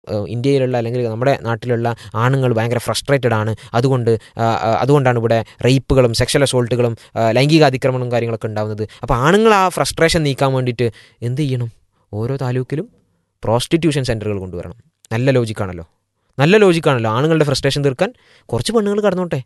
ഏഹ്, ഇന്ത്യയിലുള്ള അല്ലെങ്കിൽ നമ്മുടെ നാട്ടിലുള്ള ആണുങ്ങൾ ഭയങ്കര ഫ്രസ്ട്രേറ്റഡ് ആണ് അതുകൊണ്ട് ആ, ആ, അതുകൊണ്ടാണ് ഇവിടെ റേപ്പുകളും സെക്ഷൽ അസോൾട്ടുകളും ആ, ലൈംഗിക അതിക്രമണവും കാര്യങ്ങളൊക്കെ ഉണ്ടാകുന്നത് അപ്പോൾ ആണുങ്ങൾ ആ ഫ്രസ്ട്രേഷൻ നീക്കാൻ വേണ്ടിയിട്ട് എന്ത് ചെയ്യണം ഓരോ താലൂക്കിലും പ്രോസ്റ്റിറ്റ്യൂഷൻ സെൻറ്ററുകൾ കൊണ്ടുവരണം നല്ല ലോജിക്കാണല്ലോ നല്ല ലോജിക്കാണല്ലോ ആണുങ്ങളുടെ ഫ്രസ്ട്രേഷൻ തീർക്കാൻ കുറച്ച് പെണ്ണുങ്ങൾ കടന്നോട്ടെ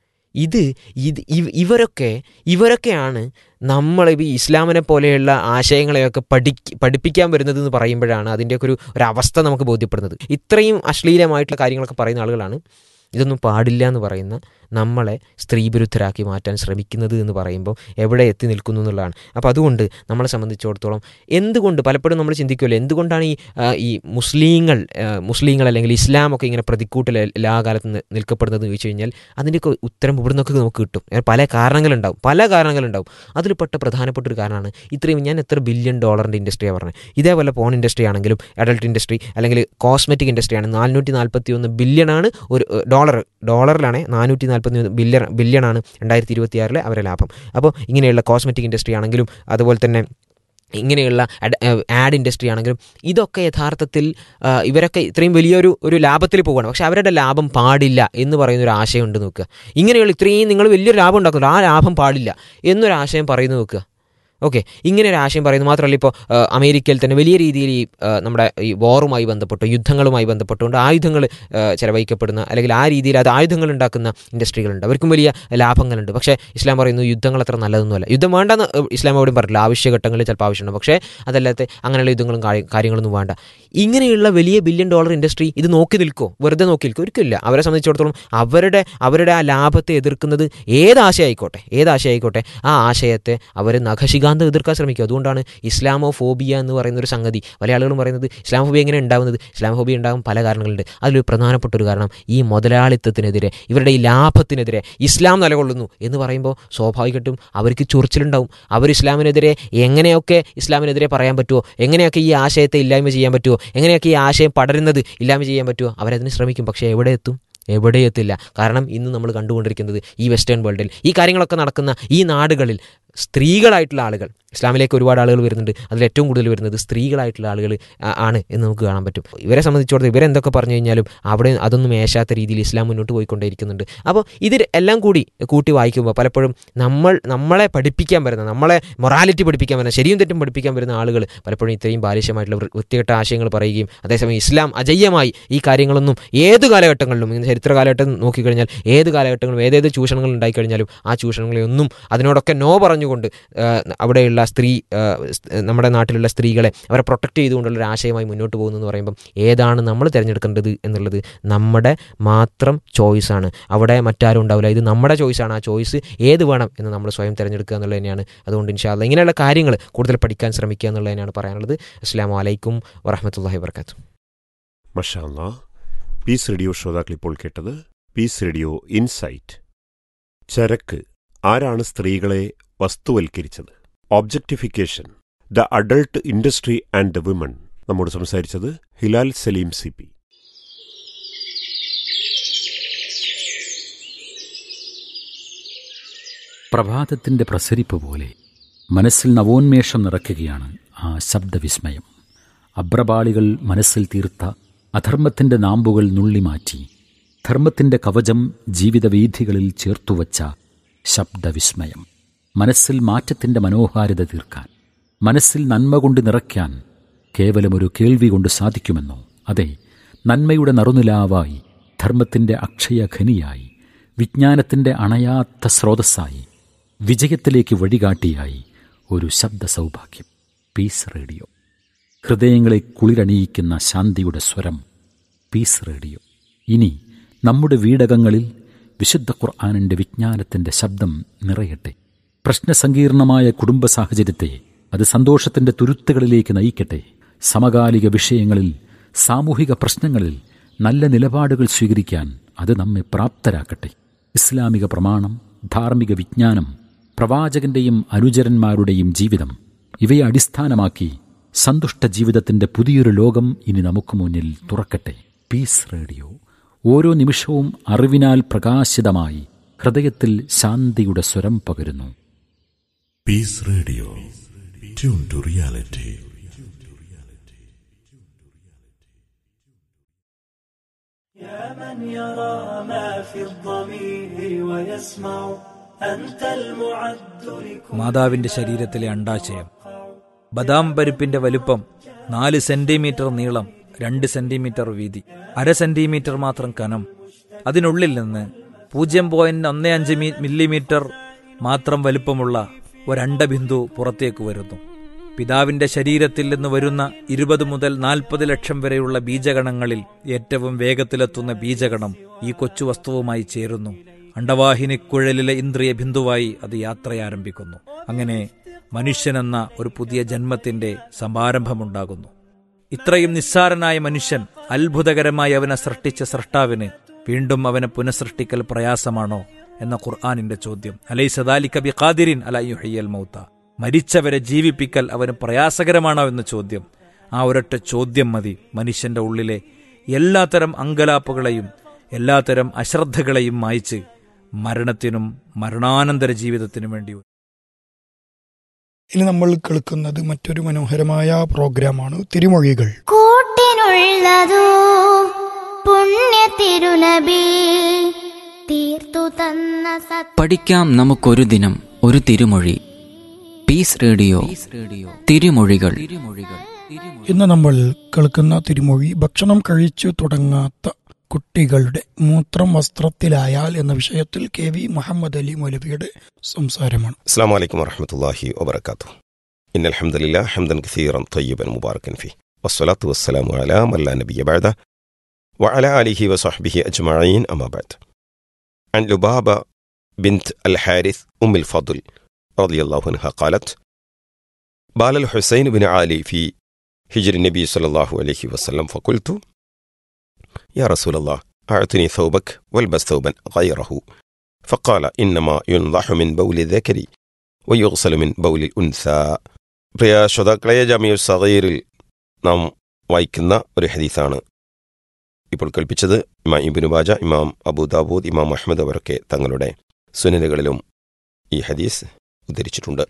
ഇത് ഇത് ഇവ- ഇവരൊക്കെ ഇവരൊക്കെയാണ് നമ്മൾ ഈ ഇസ്ലാമിനെ പോലെയുള്ള ആശയങ്ങളെയൊക്കെ പഠിക്ക് പഠിപ്പിക്കാൻ വരുന്നത് എന്ന് പറയുമ്പോഴാണ് അതിൻ്റെയൊക്കെ ഒരു ഒരു അവസ്ഥ നമുക്ക് ബോധ്യപ്പെടുന്നത് ഇത്രയും അശ്ലീലമായിട്ടുള്ള കാര്യങ്ങളൊക്കെ പറയുന്ന ആളുകളാണ് ഇതൊന്നും പാടില്ല എന്ന് പറയുന്ന നമ്മളെ സ്ത്രീവിരുദ്ധരാക്കി മാറ്റാൻ ശ്രമിക്കുന്നത് എന്ന് പറയുമ്പോൾ എവിടെ എത്തി നിൽക്കുന്നു എന്നുള്ളതാണ് അപ്പോൾ അതുകൊണ്ട് നമ്മളെ സംബന്ധിച്ചിടത്തോളം എന്തുകൊണ്ട് പലപ്പോഴും നമ്മൾ ചിന്തിക്കുമല്ലോ എന്തുകൊണ്ടാണ് ഈ ആ, ഈ മുസ്ലിങ്ങൾ ആ, മുസ്ലിങ്ങൾ അല്ലെങ്കിൽ ഇസ്ലാം ഒക്കെ ഇങ്ങനെ പ്രതിക്കൂട്ടിൽ എല്ലാ കാലത്തും നി- നിൽക്കപ്പെടുന്നത് എന്ന് ചോദിച്ചു കഴിഞ്ഞാൽ അതിൻ്റെയൊക്കെ ഉത്തരം ഇവിടെ നിന്നൊക്കെ നമുക്ക് കിട്ടും ഏ, പല കാരണങ്ങളുണ്ടാവും പല കാരണങ്ങളുണ്ടാവും അതിൽപ്പെട്ട പ്രധാനപ്പെട്ട ഒരു കാരണമാണ് ഇത്രയും ഞാൻ എത്ര ബില്യൺ ഡോളറിൻ്റെ ഇൻഡസ്ട്രിയാണ് പറഞ്ഞത് ഇതേപോലെ ഫോൺ ഇൻഡസ്ട്രി ആണെങ്കിലും അഡൾട്ട് ഇൻഡസ്ട്രി അല്ലെങ്കിൽ കോസ്മെറ്റിക് ഇൻഡസ്ട്രി ആണ് നാനൂറ്റി നാൽപ്പത്തി ഒന്ന് ബില്യണാണ് ഒരു ഡോളർ ഡോളറിലാണ് നാനൂറ്റി നാൽപ്പത്തി ഒന്ന് ബില്യൺ ബില്യണാണ് രണ്ടായിരത്തി ഇരുപത്തി ആറിലെ അവരുടെ ലാഭം അപ്പോൾ ഇങ്ങനെയുള്ള കോസ്മെറ്റിക് ഇൻഡസ്ട്രി ആണെങ്കിലും അതുപോലെ തന്നെ ഇങ്ങനെയുള്ള ആഡ് ഇൻഡസ്ട്രി ആണെങ്കിലും ഇതൊക്കെ യഥാർത്ഥത്തിൽ ആ, ഇവരൊക്കെ ഇത്രയും വലിയൊരു ഒരു ലാഭത്തിൽ പോവുകയാണ് പക്ഷേ അവരുടെ ലാഭം പാടില്ല എന്ന് പറയുന്ന ഒരു ആശയം ഉണ്ട് നോക്കുക ഇങ്ങനെയുള്ള ഇത്രയും നിങ്ങൾ വലിയൊരു ലാഭം ഉണ്ടാക്കുന്നുണ്ട് ആ ലാഭം പാടില്ല എന്നൊരു ആശയം പറയുന്നു നോക്കുക ഓക്കെ ഇങ്ങനെ ഒരു ആശയം പറയുന്നത് മാത്രമല്ല ഇപ്പോൾ അമേരിക്കയിൽ തന്നെ വലിയ രീതിയിൽ ഈ ആ, നമ്മുടെ ഈ വാറുമായി ബന്ധപ്പെട്ട് യുദ്ധങ്ങളുമായി ബന്ധപ്പെട്ടുകൊണ്ട് ആയുധങ്ങൾ ചെലവഴിക്കപ്പെടുന്ന അല്ലെങ്കിൽ ആ രീതിയിൽ അത് ആയുധങ്ങൾ ഉണ്ടാക്കുന്ന ഇൻഡസ്ട്രികളുണ്ട് അവർക്കും വലിയ ലാഭങ്ങളുണ്ട് പക്ഷേ ഇസ്ലാം പറയുന്നു യുദ്ധങ്ങൾ അത്ര നല്ലതൊന്നുമല്ല യുദ്ധം വേണ്ടെന്ന് ഇസ്ലാം എവിടെയും പറഞ്ഞില്ല ആവശ്യഘട്ടങ്ങളിൽ ചിലപ്പോൾ ആവശ്യമുണ്ട് പക്ഷേ അതല്ലാത്ത അങ്ങനെയുള്ള യുദ്ധങ്ങളും കാര്യ- കാര്യങ്ങളൊന്നും വേണ്ട ഇങ്ങനെയുള്ള വലിയ ബില്യൺ ഡോളർ ഇൻഡസ്ട്രി ഇത് നോക്കി നിൽക്കുമോ വെറുതെ നോക്കി നിൽക്കുമോ ഒരിക്കലില്ല അവരെ സംബന്ധിച്ചിടത്തോളം അവരുടെ അവരുടെ ആ ലാഭത്തെ എതിർക്കുന്നത് ഏത് ആശയമായിക്കോട്ടെ ഏത് ആശയമായിക്കോട്ടെ ആ ആശയത്തെ അവർ നഖശികാന്തം എതിർക്കാൻ ശ്രമിക്കും അതുകൊണ്ടാണ് ഇസ്ലാമോ ഫോബിയ എന്ന് പറയുന്ന ഒരു സംഗതി പല ആളുകളും പറയുന്നത് ഇസ്ലാം ഫോബിയ എങ്ങനെ ഉണ്ടാകുന്നത് ഇസ്ലാം ഫോബിയ ഉണ്ടാകും പല കാരണങ്ങളുണ്ട് അതിലൊരു പ്രധാനപ്പെട്ട ഒരു കാരണം ഈ മുതലാളിത്തത്തിനെതിരെ ഇവരുടെ ഈ ലാഭത്തിനെതിരെ ഇസ്ലാം നിലകൊള്ളുന്നു എന്ന് പറയുമ്പോൾ സ്വാഭാവികമായിട്ടും അവർക്ക് ചൊറിച്ചിലുണ്ടാവും അവർ ഇസ്ലാമിനെതിരെ എങ്ങനെയൊക്കെ ഇസ്ലാമിനെതിരെ പറയാൻ പറ്റുമോ എങ്ങനെയൊക്കെ ഈ ആശയത്തെ ഇല്ലായ്മ ചെയ്യാൻ പറ്റുമോ എങ്ങനെയൊക്കെ ഈ ആശയം പടരുന്നത് ഇല്ലായ്മ ചെയ്യാൻ പറ്റുമോ അവരതിന് ശ്രമിക്കും പക്ഷേ എവിടെ എത്തും എവിടെ എത്തില്ല കാരണം ഇന്ന് നമ്മൾ കണ്ടുകൊണ്ടിരിക്കുന്നത് ഈ വെസ്റ്റേൺ വേൾഡിൽ ഈ കാര്യങ്ങളൊക്കെ നടക്കുന്ന ഈ നാടുകളിൽ സ്ത്രീകളായിട്ടുള്ള ആളുകൾ ഇസ്ലാമിലേക്ക് ഒരുപാട് ആളുകൾ വരുന്നുണ്ട് അതിൽ ഏറ്റവും കൂടുതൽ വരുന്നത് സ്ത്രീകളായിട്ടുള്ള ആളുകൾ ആ, ആണ് എന്ന് നമുക്ക് കാണാൻ പറ്റും ഇവരെ സംബന്ധിച്ചിടത്തോളം ഇവരെന്തൊക്കെ പറഞ്ഞു കഴിഞ്ഞാലും അവിടെ അതൊന്നും മേശാത്ത രീതിയിൽ ഇസ്ലാം മുന്നോട്ട് പോയിക്കൊണ്ടേയിരിക്കുന്നുണ്ട് അപ്പോൾ ഇത് എല്ലാം കൂടി കൂട്ടി വായിക്കുമ്പോൾ പലപ്പോഴും നമ്മൾ നമ്മളെ പഠിപ്പിക്കാൻ വരുന്ന നമ്മളെ മൊറാലിറ്റി പഠിപ്പിക്കാൻ വരുന്ന ശരിയും തെറ്റും പഠിപ്പിക്കാൻ വരുന്ന ആളുകൾ പലപ്പോഴും ഇത്രയും ബാലിശമായിട്ടുള്ള വൃ- വൃത്തികെട്ട ആശയങ്ങൾ പറയുകയും അതേസമയം ഇസ്ലാം അജയ്യമായി ഈ കാര്യങ്ങളൊന്നും ഏത് കാലഘട്ടങ്ങളിലും ഇന്ന് ചരിത്ര കാലഘട്ടം നോക്കിക്കഴിഞ്ഞാൽ ഏത് കാലഘട്ടങ്ങളും ഏതേത് ചൂഷണങ്ങൾ ഉണ്ടായിക്കഴിഞ്ഞാലും ആ ചൂഷണങ്ങളെ ഒന്നും അതിനോടൊക്കെ നോ പറഞ്ഞുകൊണ്ട് ആ, അവിടെയുള്ള സ്ത്രീ ആ, സ്- നമ്മുടെ നാട്ടിലുള്ള സ്ത്രീകളെ അവരെ പ്രൊട്ടക്ട് ചെയ്തുകൊണ്ടുള്ള ഒരു ആശയമായി മുന്നോട്ട് പോകുന്നു എന്ന് പറയുമ്പം ഏതാണ് നമ്മൾ തിരഞ്ഞെടുക്കേണ്ടത് എന്നുള്ളത് നമ്മുടെ മാത്രം ചോയ്സാണ് അവിടെ മറ്റാരും ഉണ്ടാവില്ല ഇത് നമ്മുടെ ചോയ്സാണ് ആ ചോയ്സ് ഏത് വേണം എന്ന് നമ്മൾ സ്വയം തിരഞ്ഞെടുക്കുക എന്നുള്ളത് തന്നെയാണ് അതുകൊണ്ട് ഇൻഷാല്ല ഇങ്ങനെയുള്ള കാര്യങ്ങൾ കൂടുതൽ പഠിക്കാൻ ശ്രമിക്കുക എന്നുള്ളത് തന്നെയാണ് പറയാനുള്ളത് അസ്സാം വലൈക്കും വറഹമത്തല്ലാഹി വർക്കാത്തു മഷാല്ല പീസ് റേഡിയോ ശ്രോതാക്കൾ ഇപ്പോൾ കേട്ടത് പീസ് റേഡിയോ ഇൻസൈറ്റ് ചരക്ക് ആരാണ് സ്ത്രീകളെ വസ്തുവൽക്കരിച്ചത് objectification the adult industry and the women നമ്മോട് സംസാരിച്ചത് ഹിലാൽ സലീം സി പി പ്രഭാതത്തിന്റെ പ്രസരിപ്പ് പോലെ മനസ്സിൽ നവോന്മേഷം നിറയ്ക്കുകയാണ് ആ ശബ്ദവിസ്മയം അബ്രപാളികൾ മനസ്സിൽ തീർത്ത അധർമ്മത്തിന്റെ നാമ്പുകൾ നുള്ളിമാറ്റി ധർമ്മത്തിന്റെ കവചം ജീവിതവീഥികളിൽ ചേർത്തുവച്ച ശബ്ദവിസ്മയം മനസ്സിൽ മാറ്റത്തിന്റെ മനോഹാരിത തീർക്കാൻ മനസ്സിൽ നന്മ കൊണ്ട് നിറയ്ക്കാൻ കേവലമൊരു കേൾവി കൊണ്ട് സാധിക്കുമെന്നോ അതെ നന്മയുടെ നറുനിലാവായി ധർമ്മത്തിന്റെ അക്ഷയഖനിയായി വിജ്ഞാനത്തിന്റെ അണയാത്ത സ്രോതസ്സായി വിജയത്തിലേക്ക് വഴികാട്ടിയായി ഒരു ശബ്ദ സൗഭാഗ്യം പീസ് റേഡിയോ ഹൃദയങ്ങളെ കുളിരണിയിക്കുന്ന ശാന്തിയുടെ സ്വരം പീസ് റേഡിയോ ഇനി നമ്മുടെ വീടകങ്ങളിൽ വിശുദ്ധ ഖുർആാനിന്റെ വിജ്ഞാനത്തിന്റെ ശബ്ദം നിറയട്ടെ പ്രശ്നസങ്കീർണമായ കുടുംബ സാഹചര്യത്തെ അത് സന്തോഷത്തിന്റെ തുരുത്തുകളിലേക്ക് നയിക്കട്ടെ സമകാലിക വിഷയങ്ങളിൽ സാമൂഹിക പ്രശ്നങ്ങളിൽ നല്ല നിലപാടുകൾ സ്വീകരിക്കാൻ അത് നമ്മെ പ്രാപ്തരാക്കട്ടെ ഇസ്ലാമിക പ്രമാണം ധാർമ്മിക വിജ്ഞാനം പ്രവാചകന്റെയും അനുചരന്മാരുടെയും ജീവിതം ഇവയെ അടിസ്ഥാനമാക്കി സന്തുഷ്ട ജീവിതത്തിന്റെ പുതിയൊരു ലോകം ഇനി നമുക്ക് മുന്നിൽ തുറക്കട്ടെ പീസ് റേഡിയോ ഓരോ നിമിഷവും അറിവിനാൽ പ്രകാശിതമായി ഹൃദയത്തിൽ ശാന്തിയുടെ സ്വരം പകരുന്നു Peace Radio. Tune to reality. من يرى ما في الضمير ويسمع أنت المعد لكل മാതാവിന്റെ ശരീരത്തിലെ അണ്ടാശയം ബദാം പരിപ്പിന്റെ വലുപ്പം നാല് സെന്റിമീറ്റർ നീളം രണ്ട് സെന്റിമീറ്റർ വീതി അര സെന്റിമീറ്റർ മാത്രം കനം അതിനുള്ളിൽ നിന്ന് പൂജ്യം പോയിന്റ് ഒന്ന് അഞ്ച് മി- മില്ലിമീറ്റർ മാത്രം വലുപ്പമുള്ള ഒരണ്ടബിന്ദു പുറത്തേക്ക് വരുന്നു പിതാവിന്റെ ശരീരത്തിൽ നിന്ന് വരുന്ന ഇരുപത് മുതൽ നാൽപ്പത് ലക്ഷം വരെയുള്ള ബീജഗണങ്ങളിൽ ഏറ്റവും വേഗത്തിലെത്തുന്ന ബീജഗണം ഈ കൊച്ചു വസ്തുവുമായി ചേരുന്നു അണ്ടവാഹിനിക്കുഴലിലെ ഇന്ദ്രിയ ബിന്ദുവായി അത് യാത്രയാരംഭിക്കുന്നു അങ്ങനെ മനുഷ്യനെന്ന ഒരു പുതിയ ജന്മത്തിന്റെ സമാരംഭമുണ്ടാകുന്നു ഇത്രയും നിസ്സാരനായ മനുഷ്യൻ അത്ഭുതകരമായി അവനെ സൃഷ്ടിച്ച സൃഷ്ടാവിന് വീണ്ടും അവനെ പുനഃസൃഷ്ടിക്കൽ പ്രയാസമാണോ എന്ന ഖുർആാനിന്റെ ചോദ്യം അലൈ സദാലിക ബി ഖാദിരിൻ അലയുഹയ്യൽ മൗത്ത മരിച്ചവരെ ജീവിപ്പിക്കൽ അവന് പ്രയാസകരമാണോ എന്ന ചോദ്യം ആ ഒരൊറ്റ ചോദ്യം മതി മനുഷ്യന്റെ ഉള്ളിലെ എല്ലാത്തരം അങ്കലാപ്പുകളെയും എല്ലാത്തരം അശ്രദ്ധകളെയും മായ്ച്ച് മരണത്തിനും മരണാനന്തര ജീവിതത്തിനും വേണ്ടി ഇനി നമ്മൾ കേൾക്കുന്നത് മറ്റൊരു മനോഹരമായ പ്രോഗ്രാമാണ് തിരുമൊഴികൾ കൂട്ടിനുള്ളതോ പുണ്യ തിരുനബി തീർത്തു തന്ന സത് പഠിക്കാം നമുക്കൊരു ദിനം ഒരു തിരുമൊഴി പീസ് റേഡിയോ തിരുമൊഴികൾ ഇന്ന് നമ്മൾ കേൾക്കുന്ന തിരുമൊഴി ഭക്ഷണം കഴിച്ചു തുടങ്ങാത്ത കുട്ടികളുടെ മൂത്രം വസ്ത്രത്തിലായാൽ എന്ന വിഷയത്തിൽ കെ വി മുഹമ്മദ് അലി മൗലവിയുടെ സംസാരമാണ് السلام عليكم ورحمة الله وبركاته إن الحمد لله حمدا كثيرا طيبا مباركا فيه والصلاة والسلام على من لا نبي بعده وعلى آله وصحبه أجمعين أما بعد عن لبابة بنت الحارث أم الفضل رضي الله عنها قالت بال الحسين بن علي في هجر النبي صلى الله عليه وسلم فقلت يا رسول الله أعطني ثوبك والبس ثوبا غيره فقال إنما ينضح من بول الذكر ويغسل من بول الأنثى പ്രിയ ശ്രോതാക്കളെ ജാമിയു സഗീറിൽ നാം വായിക്കുന്ന ഒരു ഹദീസാണ് ഇപ്പോൾ കൽപ്പിച്ചത് ഇമാം ഇബിനു ബാജ ഇമാം അബൂദാബൂദ് ഇമാം അഹമ്മദ് അവരൊക്കെ തങ്ങളുടെ സുനനുകളിലും ഈ ഹദീസ് ഉദ്ധരിച്ചിട്ടുണ്ട്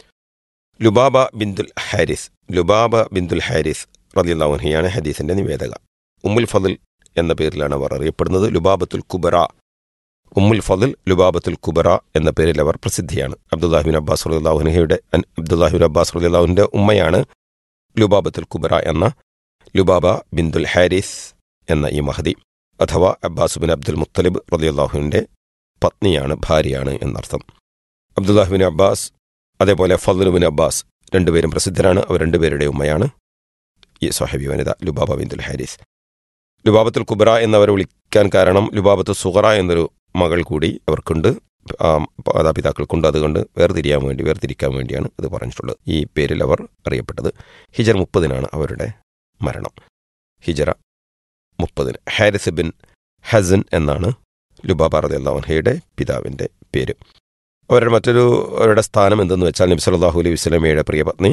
ലുബാബ ബിന്ദുൽ ഹാരിസ് ലുബാബ ബിന്ദുൽ ഹാരിസ് റലിയുള്ളവൻഹിയാണ് ഹദീസിന്റെ നിവേദക ഉമ്മുൽ ഫضൽ എന്ന പേരിലാണ് അവർ അറിയപ്പെടുന്നത് ലുബാബത്തുൽ കുബറ ഉമ്മുൽ ഫضൽ ലുബാബത്തുൽ കുബറ എന്ന പേരിൽ അവർ പ്രസിദ്ധിയാണ് അബ്ദുല്ലാഹിബിൻ അബ്ബാസ് റലിയുള്ളാഹുനഹയുടെ അബ്ദുല്ലാഹിബിൻ അബ്ബാസ് റലിയുള്ളാഹുവിന്റെ ഉമ്മയാണ് ലുബാബത്തുൽ കുബറ എന്ന ലുബാബ ബിന്ദുൽ ഹാരിസ് എന്ന ഈ മഹദി അഥവാ അബ്ബാസ് ബിൻ അബ്ദുൽ മുത്തലിബ് റലിയുള്ളാഹുവിന്റെ പത്നിയാണ് ഭാര്യയാണ് എന്നർത്ഥം അബ്ദുല്ലാഹിബിൻ അബ്ബാസ് അതേപോലെ ഫضലുബിൻ അബ്ബാസ് രണ്ടുപേരും പ്രസിദ്ധരാണ് അവർ രണ്ടുപേരുടെ ഉമ്മയാണ് ഈ സ്വഹബി വനിത ലുബാബ ബിന്ദുൽ ഹാരിസ് ലുബാബത്തുൽ കുബറ എന്നവരെ വിളിക്കാൻ കാരണം ലുബാബത്ത് സുഹറ എന്നൊരു മകൾ കൂടി അവർക്കുണ്ട് ആ, മാതാപിതാക്കൾക്കുണ്ട് അതുകൊണ്ട് വേർതിരിയാൻ വേണ്ടി വേർതിരിക്കാൻ വേണ്ടിയാണ് ഇത് പറഞ്ഞിട്ടുള്ളത് ഈ പേരിൽ അവർ അറിയപ്പെട്ടത് ഹിജർ മുപ്പതിനാണ് അവരുടെ മരണം ഹിജറ മുപ്പതിന് ഹാരിസ് ബിൻ ഹസൻ എന്നാണ് ലുബാബ റദിയല്ലാഹുൻഹയുടെ പിതാവിൻ്റെ പേര് അവരുടെ മറ്റൊരു അവരുടെ സ്ഥാനം എന്തെന്ന് വെച്ചാൽ നബി സല്ലല്ലാഹു അലൈഹി വസല്ലമയുടെ പ്രിയപത്നി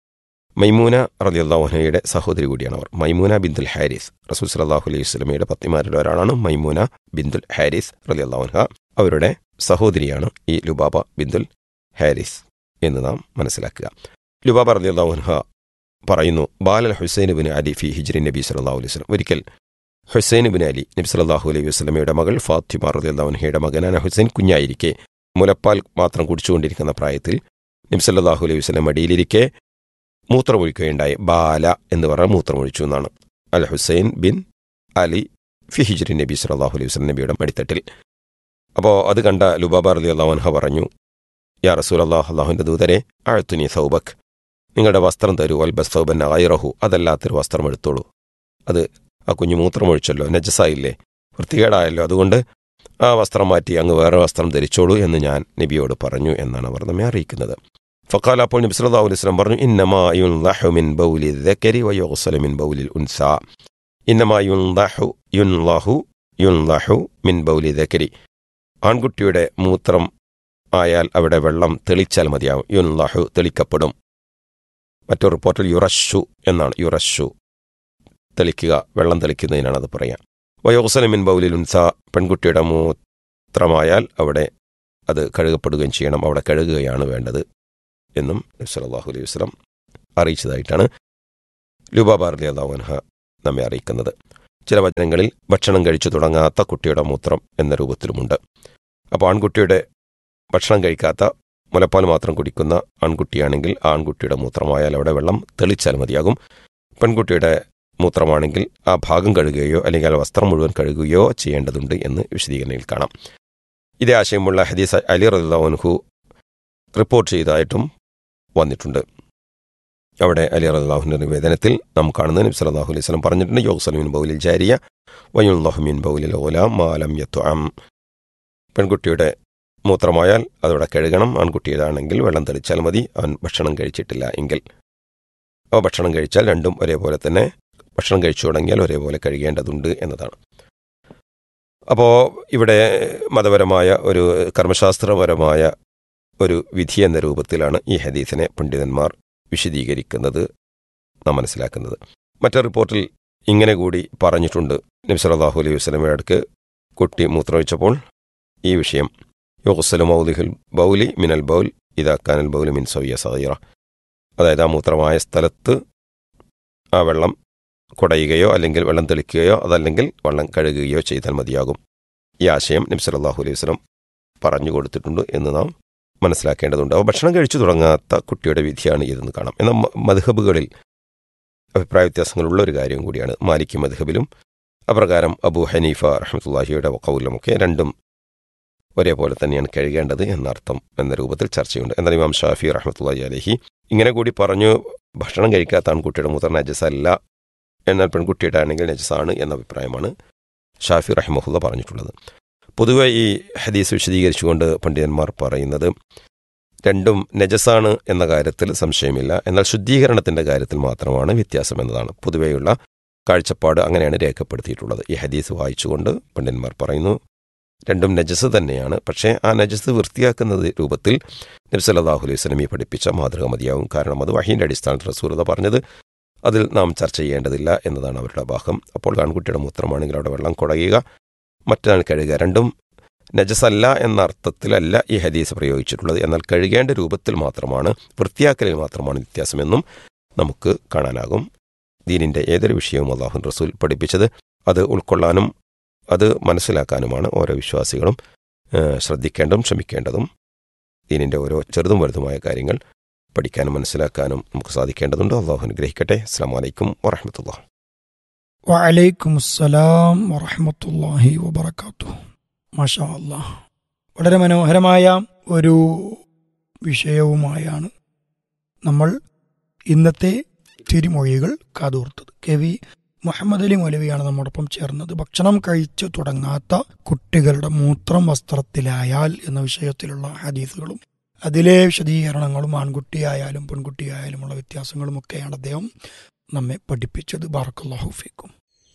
മൈമൂന റളിയല്ലാഹുനയുടെ സഹോദരി കൂടിയാണ് അവർ മൈമൂന ബിന്ദുൽ ഹാരിസ് റസൂൽ സല്ലല്ലാഹു അലൈഹി വസല്ലമയുടെ പത്നിമാരിൽ ഒരാളാണ് മൈമൂന ബിന്ദുൽ ഹാരിസ് റളിയല്ലാഹുൻഹ അവരുടെ സഹോദരിയാണ് ഈ ലുബാബ ബിന്ദുൽ ഹാരിസ് എന്ന് നാം മനസ്സിലാക്കുക ലുബാബ റളിയല്ലാഹുൻഹ പറയുന്നു ബാലൽ ഹുസൈൻ ബിൻ അലി ഫി ഹിജ്രി നബി സല്ലല്ലാഹു അലൈഹി വസല്ലം ഒരിക്കൽ ഹുസൈൻ ബിൻ അലി നബി സല്ലല്ലാഹു അലൈഹി വസല്ലമയുടെ മകൾ ഫാത്തിമ റളിയല്ലാഹുൻഹയുടെ മകനാன ഹുസൈൻ കുഞ്ഞായിരിക്കെ മുലപ്പാൽ മാത്രം കുടിച്ചുകൊണ്ടിരിക്കുന്ന പ്രായത്തിൽ നബി സല്ലല്ലാഹു അലൈഹി വസല്ലം മടിയിലിരിക്കെ മൂത്രമൊഴിക്കുകയുണ്ടായി ബാല എന്ന് പറഞ്ഞ മൂത്രമൊഴിച്ചു എന്നാണ് അൽ ഹുസൈൻ ബിൻ അലി ഫി ഹിജ്രി നബി സല്ലല്ലാഹു അലൈഹി വസല്ലം നബിയുടെ മടിത്തട്ടിൽ അപ്പോൾ അത് കണ്ട ലുബാബ റലി അള്ളാഹുൻഹ പറഞ്ഞു യാ റസൂൽ അള്ളാഹ് അള്ളാഹുവിൻ്റെ ദൂതരെ അഴുത്തുനി സൗബക് നിങ്ങളുടെ വസ്ത്രം തരൂ അൽ ബസ് സൗബൻ ഐറഹു അതല്ലാത്തൊരു വസ്ത്രം എടുത്തോളൂ അത് ആ കുഞ്ഞു മൂത്രമൊഴിച്ചല്ലോ നജസായില്ലേ വൃത്തികേടായല്ലോ അതുകൊണ്ട് ആ വസ്ത്രം മാറ്റി അങ്ങ് വേറെ വസ്ത്രം ധരിച്ചോളൂ എന്ന് ഞാൻ നബിയോട് പറഞ്ഞു എന്നാണ് അവർ നമ്മെ അറിയിക്കുന്നത് ഫക്കാൽ അപ്പോൾ നബി സല്ലല്ലാഹു അലൈഹി വസല്ലം പറഞ്ഞു ഇന്നമാ യുൻളഹു മിൻ ബൗലി ദക്കരി വയുഗ്സലു മിൻ ബൗലിൽ ഉൻസ ഇന്നമാ യുൻളഹു യുൻളഹു യുൻളഹു മിൻ ബൗലി ദക്കരി ആൺകുട്ടിയുടെ മൂത്രം ആയാൽ അവിടെ വെള്ളം തെളിച്ചാൽ മതിയാവും യുൻളഹു തെളിക്കപ്പെടും മറ്റൊരു റിപ്പോർട്ടിൽ യുറഷു എന്നാണ് യുറഷു തെളിക്കുക വെള്ളം തെളിക്കുന്നതിനാണ് അത് പറയാം വയോസലമിൻ മിൻ ബൗലിൽ ഉൻസ പെൺകുട്ടിയുടെ മൂത്രമായാൽ അവിടെ അത് കഴുകപ്പെടുകയും ചെയ്യണം അവിടെ കഴുകുകയാണ് വേണ്ടത് എന്നും സല്ലല്ലാഹു അലൈഹി വസല്ലം അറിയിച്ചതായിട്ടാണ് ലുബാബ റളിയല്ലാഹു അൻഹ നമ്മെ അറിയിക്കുന്നത് ചില വചനങ്ങളിൽ ഭക്ഷണം കഴിച്ചു തുടങ്ങാത്ത കുട്ടിയുടെ മൂത്രം എന്ന രൂപത്തിലുമുണ്ട് അപ്പോൾ ആൺകുട്ടിയുടെ ഭക്ഷണം കഴിക്കാത്ത മുലപ്പാൽ മാത്രം കുടിക്കുന്ന ആൺകുട്ടിയാണെങ്കിൽ ആ ആൺകുട്ടിയുടെ മൂത്രമായാൽ അവിടെ വെള്ളം തെളിച്ചാൽ മതിയാകും പെൺകുട്ടിയുടെ മൂത്രമാണെങ്കിൽ ആ ഭാഗം കഴുകുകയോ അല്ലെങ്കിൽ ആ വസ്ത്രം മുഴുവൻ കഴുകുകയോ ചെയ്യേണ്ടതുണ്ട് എന്ന് വിശദീകരണയിൽ കാണാം ഇതേ ആശയമുള്ള ഹദീസ് അലി റദ്ദാൻഹു റിപ്പോർട്ട് ചെയ്തതായിട്ടും വന്നിട്ടുണ്ട് അവിടെ അലി റദ്ദാഹുവിൻ്റെ നിവേദനത്തിൽ നാം കാണുന്നത് നബി സല്ലല്ലാഹു അലൈഹി വസല്ലം പറഞ്ഞിട്ടുണ്ട് യോസലമിൻ ബൗലിൽ ജാരിയ വയുല്ലാഹുമിൻ ബൗലിൽ ഓലാം മാലം യത്തു അം പെൺകുട്ടിയുടെ മൂത്രമായാൽ അതവിടെ കഴുകണം ആൺകുട്ടിയതാണെങ്കിൽ വെള്ളം തെളിച്ചാൽ മതി അവൻ ഭക്ഷണം കഴിച്ചിട്ടില്ല എങ്കിൽ അവ ഭക്ഷണം കഴിച്ചാൽ രണ്ടും ഒരേപോലെ തന്നെ ഭക്ഷണം കഴിച്ചു തുടങ്ങിയാൽ ഒരേപോലെ കഴുകേണ്ടതുണ്ട് എന്നതാണ് അപ്പോൾ ഇവിടെ മതപരമായ ഒരു കർമ്മശാസ്ത്രപരമായ ഒരു വിധി എന്ന രൂപത്തിലാണ് ഈ ഹദീസിനെ പണ്ഡിതന്മാർ വിശദീകരിക്കുന്നത് നാം മനസ്സിലാക്കുന്നത് മറ്റൊരു റിപ്പോർട്ടിൽ ഇങ്ങനെ കൂടി പറഞ്ഞിട്ടുണ്ട് നബി സല്ലല്ലാഹു അലൈഹി വസല്ലമയുടെ അടുക്ക് കുട്ടി മൂത്രമൊഴിച്ചപ്പോൾ ഈ വിഷയം യുഗസ്സലു മൗലിഹുൽ ബൗലി മിനൽ ബൗൽ ഇതാക്കാനൽ ബൗലി മിൻ സൗയ സഹീറ അതായത് ആ മൂത്രമായ സ്ഥലത്ത് ആ വെള്ളം കുടയുകയോ അല്ലെങ്കിൽ വെള്ളം തെളിക്കുകയോ അതല്ലെങ്കിൽ വെള്ളം കഴുകുകയോ ചെയ്താൽ മതിയാകും ഈ ആശയം നബി സല്ലല്ലാഹു അലൈഹി വസല്ലം പറഞ്ഞു കൊടുത്തിട്ടുണ്ട് എന്ന് നാം മനസ്സിലാക്കേണ്ടതുണ്ട് അപ്പോൾ ഭക്ഷണം കഴിച്ചു തുടങ്ങാത്ത കുട്ടിയുടെ വിധിയാണ് ഇതെന്ന് കാണാം എന്നാൽ മധുഹബുകളിൽ അഭിപ്രായ വ്യത്യാസങ്ങളുള്ള ഒരു കാര്യം കൂടിയാണ് മാലിക് മധുഹബിലും അപ്രകാരം അബു ഹനീഫ റഹ്മത്തുല്ലാഹിയുടെ കൗലുമൊക്കെ രണ്ടും ഒരേപോലെ തന്നെയാണ് കഴുകേണ്ടത് എന്നർത്ഥം എന്ന രൂപത്തിൽ ചർച്ചയുണ്ട് എന്നാൽ ഇമാം ഷാഫി റഹ്മത്തുല്ലാഹി അലഹി ഇങ്ങനെ കൂടി പറഞ്ഞു ഭക്ഷണം കഴിക്കാത്ത ആൺകുട്ടിയുടെ മൂത്ര നജസല്ല എന്നാൽ പെൺകുട്ടിയുടെ ആണെങ്കിൽ നജസാണ് എന്ന അഭിപ്രായമാണ് ഷാഫി റഹ്മഹുല്ല പറഞ്ഞിട്ടുള്ളത് പൊതുവെ ഈ ഹദീസ് വിശദീകരിച്ചുകൊണ്ട് പണ്ഡിതന്മാർ പറയുന്നത് രണ്ടും നജസാണ് എന്ന കാര്യത്തിൽ സംശയമില്ല എന്നാൽ ശുദ്ധീകരണത്തിന്റെ കാര്യത്തിൽ മാത്രമാണ് വ്യത്യാസം എന്നതാണ് പൊതുവെയുള്ള കാഴ്ചപ്പാട് അങ്ങനെയാണ് രേഖപ്പെടുത്തിയിട്ടുള്ളത് ഈ ഹദീസ് വായിച്ചുകൊണ്ട് പണ്ഡിതന്മാർ പറയുന്നു രണ്ടും നജസ് തന്നെയാണ് പക്ഷേ ആ നജസ് വൃത്തിയാക്കുന്നത് രൂപത്തിൽ നബ്സല്ലാഹു അലൈഹി സ്വലമി പഠിപ്പിച്ച മാതൃക മതിയാവും കാരണം അത് വഹീൻ്റെ അടിസ്ഥാനത്തിൽ റസൂലത പറഞ്ഞത് അതിൽ നാം ചർച്ച ചെയ്യേണ്ടതില്ല എന്നതാണ് അവരുടെ ഭാഗം അപ്പോൾ ആൺകുട്ടിയുടെ മൂത്രമാണെങ്കിൽ അവിടെ വെള്ളം കുടയുക മറ്റൊരാൾ കഴുകുക രണ്ടും നജസല്ല എന്ന അർത്ഥത്തിലല്ല ഈ ഹദീസ് പ്രയോഗിച്ചിട്ടുള്ളത് എന്നാൽ കഴുകേണ്ട രൂപത്തിൽ മാത്രമാണ് വൃത്തിയാക്കലിൽ മാത്രമാണ് വ്യത്യാസമെന്നും നമുക്ക് കാണാനാകും ദീനിൻ്റെ ഏതൊരു വിഷയവും അള്ളാഹുൻ റസൂൽ പഠിപ്പിച്ചത് അത് ഉൾക്കൊള്ളാനും അത് മനസ്സിലാക്കാനുമാണ് ഓരോ വിശ്വാസികളും ശ്രദ്ധിക്കേണ്ടതും ശ്രമിക്കേണ്ടതും ദീനിൻ്റെ ഓരോ ചെറുതും വലുതുമായ കാര്യങ്ങൾ പഠിക്കാനും മനസ്സിലാക്കാനും നമുക്ക് സാധിക്കേണ്ടതുണ്ട് അള്ളാഹു അനുഗ്രഹിക്കട്ടെ അസ്സാം വലൈക്കും വറഹമത്തുള്ള വലൈക്കും അസ്സലാം വറഹമത്തല്ലാഹി വബർക്കാത്തു മാഷാ അല്ലാ വളരെ മനോഹരമായ ഒരു വിഷയവുമായാണ് നമ്മൾ ഇന്നത്തെ തിരുമൊഴികൾ കാതോർത്തത് കെ വി മുഹമ്മദ് അലി മൗലവിയാണ് നമ്മോടൊപ്പം ചേർന്നത് ഭക്ഷണം കഴിച്ചു തുടങ്ങാത്ത കുട്ടികളുടെ മൂത്രം വസ്ത്രത്തിലായാൽ എന്ന വിഷയത്തിലുള്ള ഹദീസുകളും അതിലെ വിശദീകരണങ്ങളും ആൺകുട്ടിയായാലും പെൺകുട്ടിയായാലുമുള്ള വ്യത്യാസങ്ങളും ഒക്കെയാണ് അദ്ദേഹം നമ്മെ പഠിപ്പിച്ചത് ബാർക്കല്ലാഹുഫിക്കും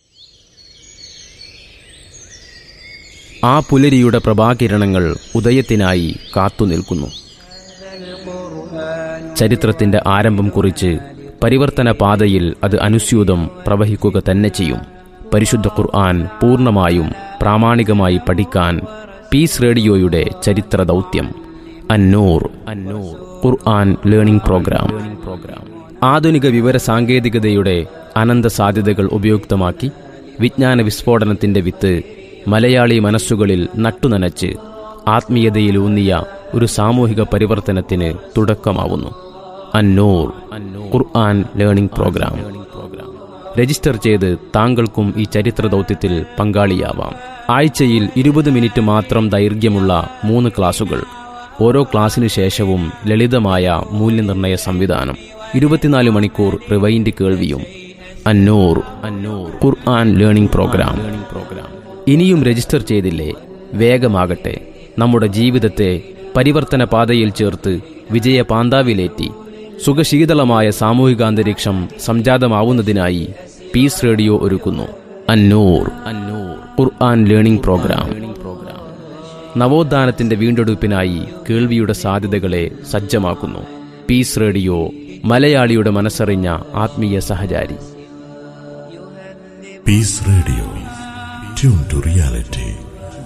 ആ പുലരിയുടെ പ്രഭാകിരണങ്ങൾ ഉദയത്തിനായി കാത്തുനിൽക്കുന്നു ചരിത്രത്തിന്റെ ആരംഭം കുറിച്ച് പരിവർത്തന പാതയിൽ അത് അനുസ്യൂതം പ്രവഹിക്കുക തന്നെ ചെയ്യും പരിശുദ്ധ ഖുർആൻ പൂർണ്ണമായും പ്രാമാണികമായി പഠിക്കാൻ പീസ് റേഡിയോയുടെ ചരിത്ര ദൗത്യം അന്നൂർ അന്നൂർ ഖുർആൻ ലേണിംഗ് പ്രോഗ്രാം ആധുനിക വിവര സാങ്കേതികതയുടെ അനന്ത സാധ്യതകൾ ഉപയുക്തമാക്കി വിജ്ഞാന വിസ്ഫോടനത്തിന്റെ വിത്ത് മലയാളി മനസ്സുകളിൽ നട്ടുനനച്ച് ആത്മീയതയിലൂന്നിയ ഒരു സാമൂഹിക പരിവർത്തനത്തിന് തുടക്കമാവുന്നു Annoor Quran learning programme register ചെയ്ത് താങ്കൾക്കും ഈ ചരിത്ര ദൗത്യത്തിൽ പങ്കാളിയാവാം ആഴ്ചയിൽ ഇരുപത് മിനിറ്റ് മാത്രം ദൈർഘ്യമുള്ള മൂന്ന് ക്ലാസുകൾ ഓരോ ക്ലാസ്സിനു ശേഷവും ലളിതമായ മൂല്യനിർണ്ണയ സംവിധാനം ഇരുപത്തിനാല് മണിക്കൂർ റിവൈൻഡ് കേൾവിയും അന്നൂർ അന്നൂർ ഖുർആൻ ലേണിംഗ് പ്രോഗ്രാം ഇനിയും രജിസ്റ്റർ ചെയ്തില്ലേ വേഗമാകട്ടെ നമ്മുടെ ജീവിതത്തെ പരിവർത്തന പാതയിൽ ചേർത്ത് വിജയ പാന്താവിലേറ്റി സുഖശീതളമായ സാമൂഹികാന്തരീക്ഷം സംജാതമാവുന്നതിനായി പീസ് റേഡിയോ ഒരുക്കുന്നു അന്നൂർ അന്നൂർ ഖുർആൻ ലേണിംഗ് പ്രോഗ്രാം നവോത്ഥാനത്തിന്റെ വീണ്ടെടുപ്പിനായി കേൾവിയുടെ സാധ്യതകളെ സജ്ജമാക്കുന്നു പീസ് റേഡിയോ മലയാളിയുടെ മനസ്സറിഞ്ഞ ആത്മീയ സഹചാരി peace radio tune to reality